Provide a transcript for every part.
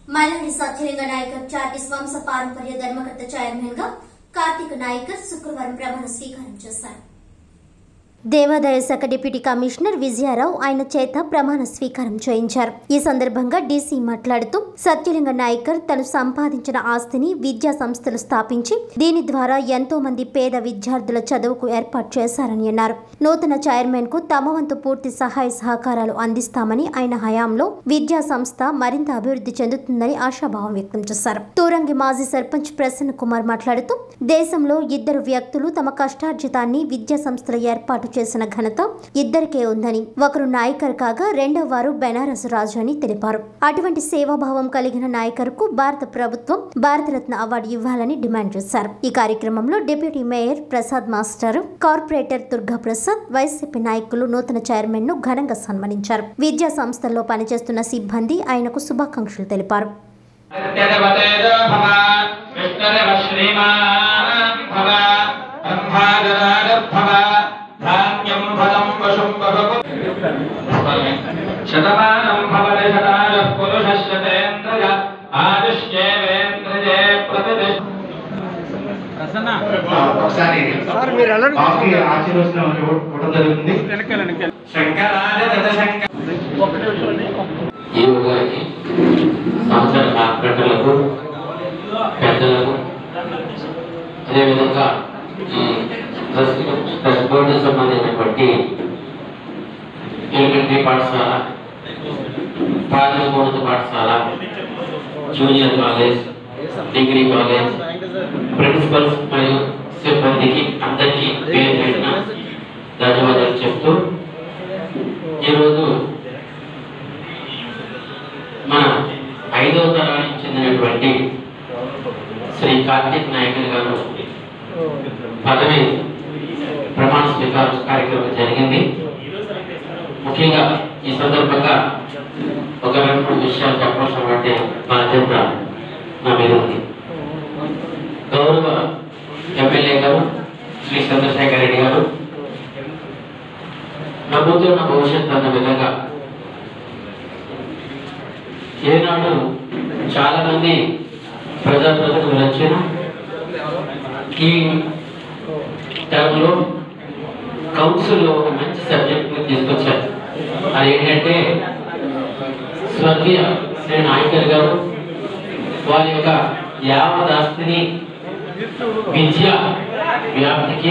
మల్లడి సత్యలింగ నాయకర్ చార్టీస్ వంశ పారంపర్య ధర్మకర్త చైర్మన్ గా కార్తీక నాయకర్ శుక్రవారం ప్రమాణ స్వీకారం చేశారు దేవాదాయ శాఖ డిప్యూటీ కమిషనర్ విజయారావు ఆయన చేత ప్రమాణ స్వీకారం చేయించారు ఈ సందర్భంగా డీసీ మాట్లాడుతూ సత్యలింగ నాయకర్ తను సంపాదించిన ఆస్తిని విద్యా సంస్థలు స్థాపించి దీని ద్వారా ఎంతో మంది పేద విద్యార్థుల చదువుకు ఏర్పాటు చేశారని అన్నారు నూతన చైర్మన్ కు తమ వంతు పూర్తి సహాయ సహకారాలు అందిస్తామని ఆయన హయాంలో విద్యా సంస్థ మరింత అభివృద్ధి చెందుతుందని ఆశాభావం వ్యక్తం చేశారు తూరంగి మాజీ సర్పంచ్ ప్రసన్న కుమార్ మాట్లాడుతూ దేశంలో ఇద్దరు వ్యక్తులు తమ కష్టార్జితాన్ని విద్యా సంస్థల ఏర్పాటు చేసిన ఘనత ఇద్దరికే ఉందని ఒకరు నాయకర్ కాగా రెండవ వారు బెనారస్ రాజు అని తెలిపారు అటువంటి సేవాభావం కలిగిన నాయకర్కు భారత ప్రభుత్వం భారతరత్న అవార్డు ఇవ్వాలని డిమాండ్ చేశారు ఈ కార్యక్రమంలో deputy mayor Prasad master corporator Durga Prasad YCP నాయకులు నూతన చైర్మన్ ను ఘనంగా సన్మానించారు విద్యా సంస్థల్లో పనిచేస్తున్న సిబ్బంది ఆయనకు శుభాకాంక్షలు తెలిపారు నిత్యదేవతేజో భవ విష్ణుదేవ శ్రీమాన్ భవ బ్రహ్మాదరాజర్భవ ధాన్యం ఫలం పశుం బహు శతమానం భవతి శతాయ పురుష శతేంద్రయ ఆయుష్యేవేంద్రయే ప్రతిష్ఠ ఒకసారి కాఫీ ఆశీర్వచనం ఇవ్వడం జరుగుతుంది శంకరాజ శంకర ఈవో గారికి సంవత్సర కార్పొరేటర్లకు పెద్దలకు అదేవిధంగా ఈ ట్రస్ట్ ట్రస్ట్ బోర్డు సంబంధించినటువంటి ఎలిమెంటరీ పాఠశాల ప్రాథమికోన్నత పాఠశాల junior college degree college principals మరియు సిబ్బందికి అందరికీ పేరు పెట్టిన ధన్యవాదాలు చెప్తూ ఈరోజు మన ఐదవ తరానికి చెందినటువంటి శ్రీ కార్తీక్ నాయకులు గారు పదవి ప్రమాణ స్వీకార కార్యక్రమం జరిగింది ముఖ్యంగా ఈ సందర్భంగా ఒక రెండు మూడు విషయాలు చెప్పాల్సినటువంటి బాధ్యత నా మీద ఉంది గౌరవ ఎమ్మెల్యే గారు శ్రీ చంద్రశేఖర్ రెడ్డి గారు నమ్ముతున్న భవిష్యత్ అన్న విధంగా ఏనాడు చాలా మంది ప్రజాప్రతినిధులు వచ్చారు ఈ టర్మ్లో కౌన్సిల్ ఒక మంచి సబ్జెక్ట్ తీసుకొచ్చారు అది ఏంటంటే స్వర్గీయ శ్రీ నాయకర్ గారు వారి యొక్క యావత్ ఆస్తిని విద్య వ్యాప్తికి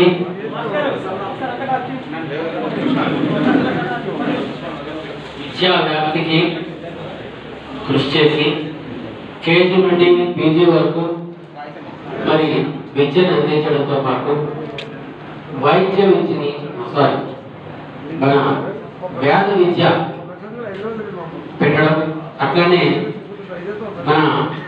విద్యా వ్యాప్తికి కృషి చేసి కేజీ నుండి పీజీ వరకు మరి విద్యను అందించడంతో పాటు వైద్య విద్యని సారీ మన వ్యాధి విద్య పెట్టడం అట్లనే మన